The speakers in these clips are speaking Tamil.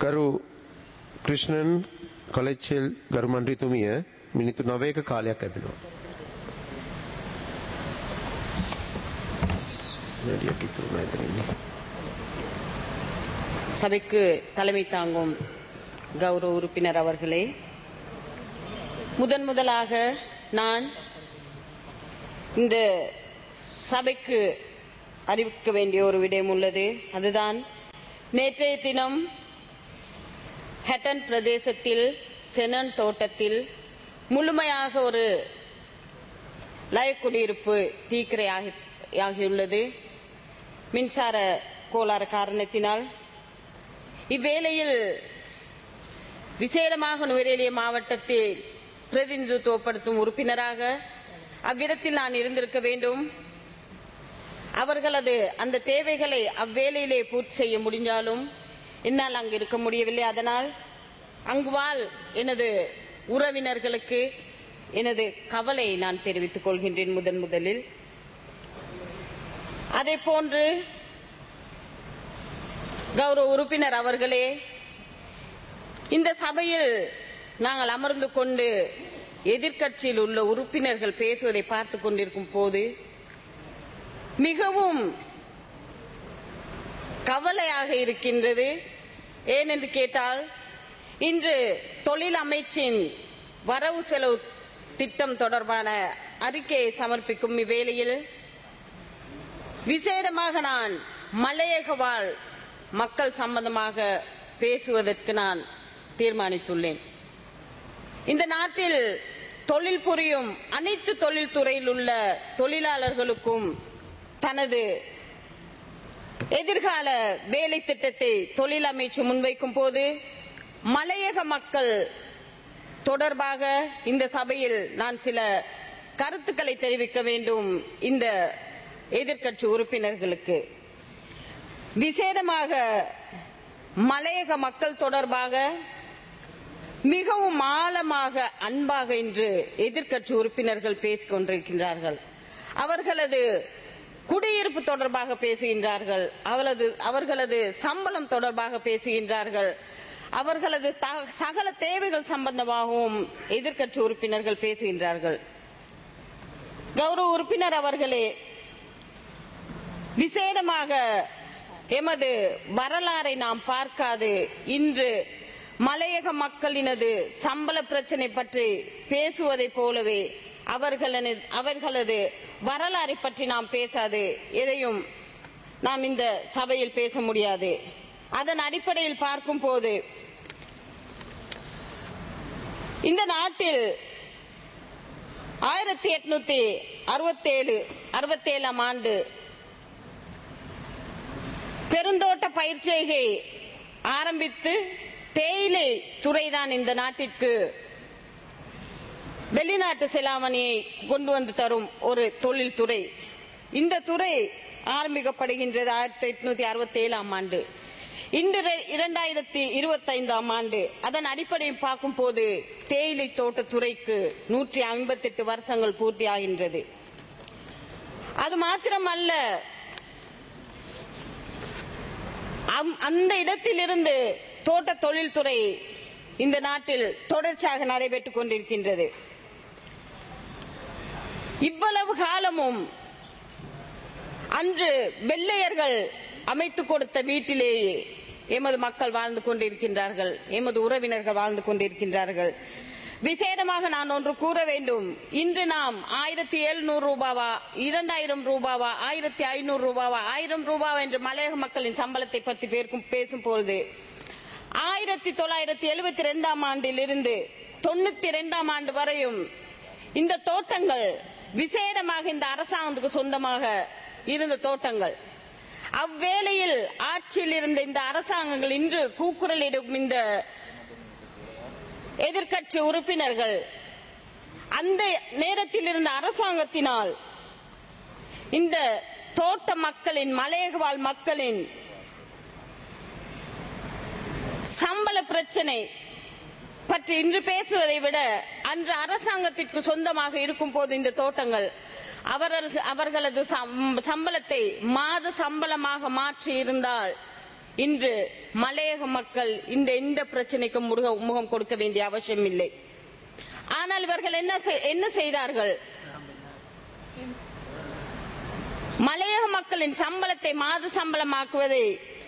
ගරු ක්‍රිෂ්ණන් කොලෙච්චෙල් ගරු මන්ත්‍රීතුමිය මිනිත්තු නවයක කාලයක් ලැබෙනවා. වැඩියක් ඉතුරු නැහැ එතන ඉන්නේ. சபைக்கு தலைமை தாங்கும் கௌரவ உறுப்பினர் அவர்களே முதன் முதலாக நான் இந்த சபைக்கு அறிவிக்க வேண்டிய ஒரு விடயம் உள்ளது அதுதான் நேற்றைய தினம் ஹட்டன் பிரதேசத்தில் செனன் தோட்டத்தில் முழுமையாக ஒரு லயக்குடியிருப்பு தீக்கிரையாகி ஆகியுள்ளது மின்சார கோளாறு காரணத்தினால் இவ்வேளையில் விசேடமாக நுவரேலிய மாவட்டத்தில் பிரதிநிதித்துவப்படுத்தும் உறுப்பினராக அவ்விடத்தில் நான் இருந்திருக்க வேண்டும் அவர்களது அந்த தேவைகளை அவ்வேளையிலே பூர்த்தி செய்ய முடிஞ்சாலும் என்னால் அங்கு இருக்க முடியவில்லை அதனால் அங்கு வாழ் எனது உறவினர்களுக்கு எனது கவலையை நான் தெரிவித்துக் கொள்கின்றேன் முதன் முதலில் அதே போன்று கௌரவ உறுப்பினர் அவர்களே இந்த சபையில் நாங்கள் அமர்ந்து கொண்டு எதிர்க்கட்சியில் உள்ள உறுப்பினர்கள் பேசுவதை பார்த்து கொண்டிருக்கும் போது மிகவும் கவலையாக இருக்கின்றது ஏனென்று கேட்டால் இன்று தொழில் அமைச்சின் வரவு செலவு திட்டம் தொடர்பான அறிக்கையை சமர்ப்பிக்கும் இவ்வேளையில் விசேடமாக நான் மலையக வாழ் மக்கள் சம்பந்தமாக பேசுவதற்கு நான் தீர்மானித்துள்ளேன் இந்த நாட்டில் தொழில் புரியும் அனைத்து தொழில்துறையில் உள்ள தொழிலாளர்களுக்கும் தனது எதிர்கால வேலை திட்டத்தை தொழில் அமைச்சு முன்வைக்கும் போது மலையக மக்கள் தொடர்பாக இந்த சபையில் நான் சில கருத்துக்களை தெரிவிக்க வேண்டும் இந்த எதிர்க்கட்சி உறுப்பினர்களுக்கு விசேடமாக மலையக மக்கள் தொடர்பாக மிகவும் ஆழமாக அன்பாக இன்று எதிர்க்கட்சி உறுப்பினர்கள் பேசிக் கொண்டிருக்கின்றார்கள் அவர்களது குடியிருப்பு தொடர்பாக பேசுகின்றார்கள் அவளது அவர்களது சம்பளம் தொடர்பாக பேசுகின்றார்கள் அவர்களது த- சகல தேவைகள் சம்பந்தமாகவும் எதிர்க்கட்சி உறுப்பினர்கள் பேசுகின்றார்கள் கௌரவ உறுப்பினர் அவர்களே விசேடமாக எமது வரலாறை நாம் பார்க்காது இன்று மலையக மக்களினது சம்பள பிரச்சனை பற்றி பேசுவதைப் போலவே அவர்களது அவர்களது வரலாறை பற்றி நாம் பேசாது எதையும் நாம் இந்த சபையில் பேச முடியாது அதன் அடிப்படையில் பார்க்கும் போது இந்த நாட்டில் ஆயிரத்தி எட்நூத்தி அறுபத்தேழு அறுபத்தேழாம் ஆண்டு பெருந்தோட்ட பயிர்ச்செய்கை ஆரம்பித்து தேயிலை துறைதான் இந்த நாட்டிற்கு வெளிநாட்டு செலாவணியை கொண்டு வந்து தரும் ஒரு தொழில் துறை இந்த துறை ஆரம்பிக்கப்படுகின்றது ஆயிரத்தி எட்நூத்தி அறுபத்தி ஏழாம் ஆண்டு இன்று ரெ- இரண்டாயிரத்தி இருபத்தைந்தாம் ஆண்டு அதன் அடிப்படையில் பார்க்கும் போது தேயிலை தோட்ட துறைக்கு நூற்றி ஐம்பத்தி எட்டு வருஷங்கள் பூர்த்தியாகின்றது அது மாத்திரமல்ல அம்- அந்த இடத்திலிருந்து தோட்ட தொழில்துறை இந்த நாட்டில் தொடர்ச்சியாக நடைபெற்றுக் கொண்டிருக்கின்றது இவ்வளவு காலமும் அன்று வெள்ளையர்கள் அமைத்துக் கொடுத்த வீட்டிலேயே எமது மக்கள் வாழ்ந்து கொண்டிருக்கின்றார்கள் எமது உறவினர்கள் வாழ்ந்து கொண்டிருக்கின்றார்கள் விசேடமாக நான் ஒன்று கூற வேண்டும் இன்று நாம் ஆயிரத்தி எழுநூறு ரூபாவா இரண்டாயிரம் ரூபாவா ஆயிரத்தி ஐநூறு ரூபாவா ஆயிரம் ரூபாவா என்று மலையக மக்களின் சம்பளத்தை பற்றி பேர்க்கும் பேசும் பொழுது ஆயிரத்தி தொள்ளாயிரத்தி எழுபத்தி ரெண்டாம் ஆண்டிலிருந்து தொண்ணூத்தி ரெண்டாம் ஆண்டு வரையும் இந்த தோட்டங்கள் விசேடமாக இந்த அரசாங்கத்துக்கு சொந்தமாக இருந்த தோட்டங்கள் அவ்வேளையில் ஆட்சியில் இருந்த இந்த அரசாங்கங்கள் இன்று கூக்குரலிடும் இந்த எதிர்க்கட்சி உறுப்பினர்கள் அந்த நேரத்தில் இருந்த அரசாங்கத்தினால் இந்த தோட்ட மக்களின் மலையக வாழ் மக்களின் சம்பள பிரச்சனை பற்றி இன்று பேசுவதை விட அன்று அரசாங்கத்திற்கு சொந்தமாக இருக்கும் போது இந்த தோட்டங்கள் அவர்கள் அவர்களது சம்- சம்பளத்தை மாத சம்பளமாக மாற்றி இருந்தால் இன்று மலையக மக்கள் இந்த எந்த பிரச்சனைக்கும் முருக- முகம் கொடுக்க வேண்டிய அவசியம் இல்லை ஆனால் இவர்கள் என்ன செய்- என்ன செய்தார்கள் மலையக மக்களின் சம்பளத்தை மாத சம்பளமாக்குவதை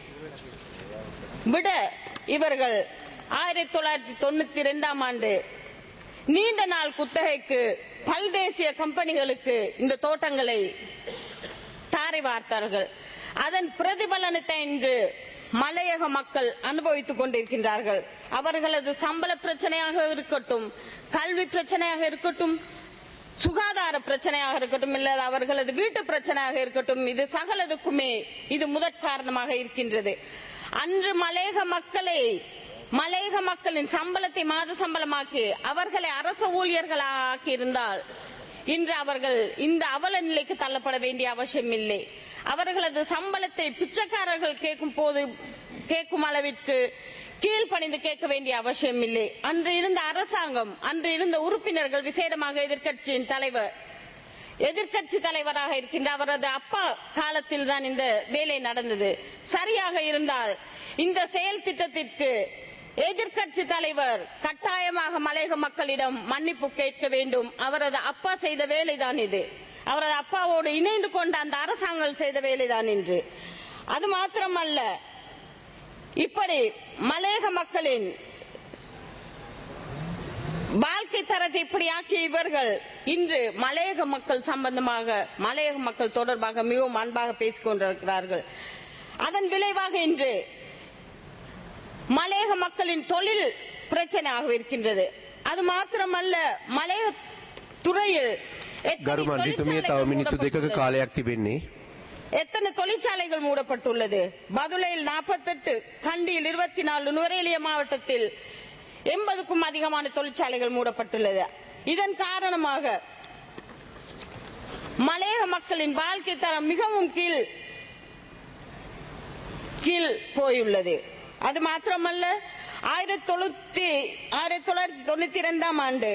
விட இவர்கள் ஆயிரத்தி தொள்ளாயிரத்தி தொண்ணூத்தி இரண்டாம் ஆண்டு நீண்ட நாள் குத்தகைக்கு பல்தேசிய கம்பெனிகளுக்கு இந்த தோட்டங்களை தாரை வார்த்தார்கள் அதன் பிரதிபலனத்தை இன்று மலையக மக்கள் அனுபவித்துக் கொண்டிருக்கின்றார்கள் அவர்களது சம்பள பிரச்சனையாக இருக்கட்டும் கல்வி பிரச்சனையாக இருக்கட்டும் சுகாதார பிரச்சனையாக இருக்கட்டும் இல்ல அவர்களது வீட்டு பிரச்சனையாக இருக்கட்டும் இது சகலதுக்குமே இது முதற் காரணமாக இருக்கின்றது அன்று மலையக மக்களை மலையக மக்களின் சம்பளத்தை மாத சம்பளமாக்கி அவர்களை அரச ஊழியர்களாக்கி இருந்தால் இன்று அவர்கள் இந்த அவல நிலைக்கு தள்ளப்பட வேண்டிய அவசியம் இல்லை அவர்களது சம்பளத்தை பிச்சைக்காரர்கள் கேட்கும் போது கேட்கும் அளவிற்கு கீழ்ப்பணிந்து கேட்க வேண்டிய அவசியம் இல்லை அன்று இருந்த அரசாங்கம் அன்று இருந்த உறுப்பினர்கள் விசேடமாக எதிர்க்கட்சியின் தலைவர் எதிர்க்கட்சி தலைவராக இருக்கின்ற அவரது அப்பா காலத்தில் தான் இந்த வேலை நடந்தது சரியாக இருந்தால் இந்த செயல் திட்டத்திற்கு எதிர்க்கட்சி தலைவர் கட்டாயமாக மலையக மக்களிடம் மன்னிப்பு கேட்க வேண்டும் அவரது அப்பா செய்த வேலைதான் இது அவரது அப்பாவோடு இணைந்து கொண்ட அந்த அரசாங்கம் செய்த வேலைதான் என்று அது மாத்திரமல்ல இப்படி மலையக மக்களின் வாழ்க்கை தரத்தை இப்படி ஆக்கிய இவர்கள் இன்று மலையக மக்கள் சம்பந்தமாக மலையக மக்கள் தொடர்பாக மிகவும் அன்பாக பேசிக் கொண்டிருக்கிறார்கள் அதன் விளைவாக இன்று மலையக மக்களின் தொழில் பிரச்சனையாக இருக்கின்றது அது மாத்திரமல்ல மலையக துறையில் எத்தனை ගරු මන්ත්‍රීතුමිය තව தொழிற்சாலைகள் මිනිත්තු දෙකක மூடப்பட்டுள்ளது? කාලයක් තිබෙන්නේ. எத்தனை தொழிற்சாலைகள் மூடப்பட்டுள்ளது பதுளையில் நாற்பத்தெட்டு கண்டியில் இருபத்தி நாலு நுவரேலிய மாவட்டத்தில் எண்பதுக்கும் அதிகமான தொழிற்சாலைகள் மூடப்பட்டுள்ளது இதன் காரணமாக மலையக மக்களின் வாழ்க்கை தரம் மிகவும் கீழ் கீழ் போயுள்ளது அது மாத்திரமல்ல ஆயிரத்தி தொண்ணூத்தி ஆயிரத்தி தொள்ளாயிரத்தி தொண்ணூத்தி இரண்டாம் ஆண்டு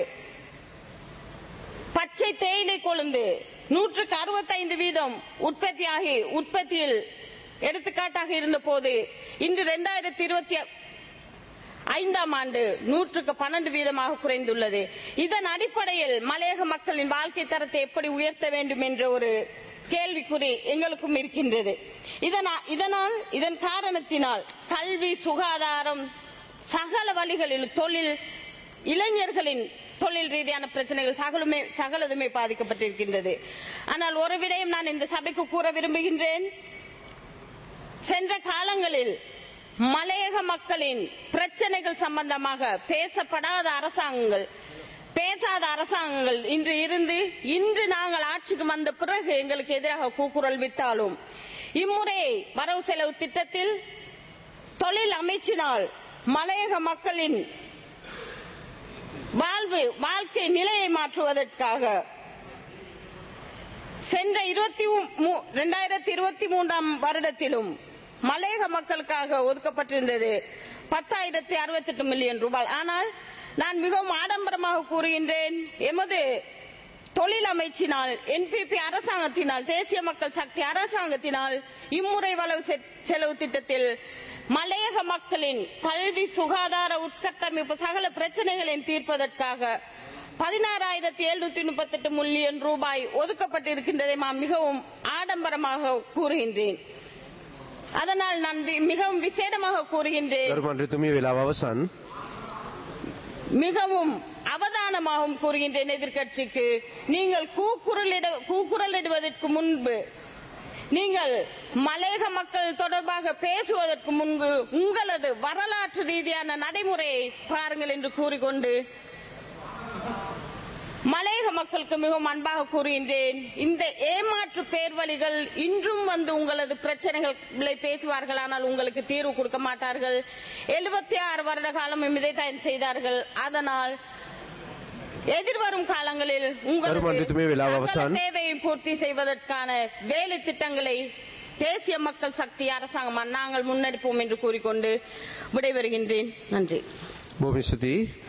பச்சை தேயிலை கொழுந்து நூற்றுக்கு அறுபத்தைந்து வீதம் உற்பத்தியாகி உற்பத்தியில் எடுத்துக்காட்டாக இருந்த போது இன்று இரண்டாயிரத்தி இருபத்தி ஐந்தாம் ஆண்டு நூற்றுக்கு பன்னெண்டு வீதமாக குறைந்துள்ளது இதன் அடிப்படையில் மலையக மக்களின் வாழ்க்கை தரத்தை எப்படி உயர்த்த வேண்டும் என்ற ஒரு கேள்விக்குறி எங்களுக்கும் இருக்கின்றது இதனா- இதனால் இதன் காரணத்தினால் கல்வி சுகாதாரம் சகல வழிகளில் தொழில் இளைஞர்களின் தொழில் ரீதியான பிரச்சனைகள் சகலுமே சகலதுமே பாதிக்கப்பட்டிருக்கின்றது ஆனால் ஒரு விடயம் நான் இந்த சபைக்கு கூற விரும்புகின்றேன் சென்ற காலங்களில் மலையக மக்களின் பிரச்சனைகள் சம்பந்தமாக பேசப்படாத அரசாங்கங்கள் பேசாத அரசாங்கங்கள் இன்று இருந்து இன்று நாங்கள் ஆட்சிக்கு வந்த பிறகு எங்களுக்கு எதிராக கூக்குரல் விட்டாலும் இம்முறை வரவு செலவு திட்டத்தில் தொழில் அமைச்சினால் மலையக மக்களின் வாழ்வு வாழ்க்கை நிலையை மாற்றுவதற்காக சென்ற இருபத்தி இரண்டாயிரத்தி இருபத்தி மூன்றாம் வருடத்திலும் மலையக மக்களுக்காக ஒதுக்கப்பட்டிருந்தது பத்தாயிரத்தி அறுபத்தி எட்டு மில்லியன் ரூபாய் ஆனால் நான் மிகவும் ஆடம்பரமாக கூறுகின்றேன் எமது தொழில் அமைச்சினால் என்பிபி அரசாங்கத்தினால் தேசிய மக்கள் சக்தி அரசாங்கத்தினால் இம்முறை வளவு செ- செலவு திட்டத்தில் மலையக மக்களின் கல்வி சுகாதார உட்கட்டமைப்பு சகல பிரச்சனைகளையும் தீர்ப்பதற்காக பதினாறாயிரத்தி எழுநூத்தி முப்பத்தி எட்டு மில்லியன் ரூபாய் ஒதுக்கப்பட்டிருக்கின்றதை நான் மிகவும் ஆடம்பரமாக கூறுகின்றேன் அதனால் நான் வி- மிகவும் விசேடமாக கூறுகின்றேன் ගරු මන්ත්‍රීතුමිය වෙලාව අවසන්. மிகவும் அவதானமாகவும் கூறுகின்றேன் எதிர்க்கட்சிக்கு நீங்கள் கூக்குரலிட கூக்குரலிடுவதற்கு முன்பு நீங்கள் மலையக மக்கள் தொடர்பாக பேசுவதற்கு முன்பு உங்களது வரலாற்று ரீதியான நடைமுறையை பாருங்கள் என்று கூறிக்கொண்டு மலையக மக்களுக்கு மிகவும் அன்பாக கூறுகின்றேன் இந்த ஏமாற்று பேர்வழிகள் இன்றும் வந்து உங்களது பிரச்சனைகளை பேசுவார்கள் ஆனால் உங்களுக்கு தீர்வு கொடுக்க மாட்டார்கள் எழுபத்தி ஆறு வருட காலம் இதைத்தான் செய்தார்கள் அதனால் எதிர்வரும் காலங்களில் கருமாந்திரத்துமே விழாவ உங்களது அவசான். சகல தேவையை பூர்த்தி செய்வதற்கான வேலை திட்டங்களை தேசிய மக்கள் சக்தி அரசாங்கம் நாங்கள் முன்னெடுப்போம் என்று கூறிக்கொண்டு விடைபெறுகின்றேன் நன்றி බොහොම ස්තුතියි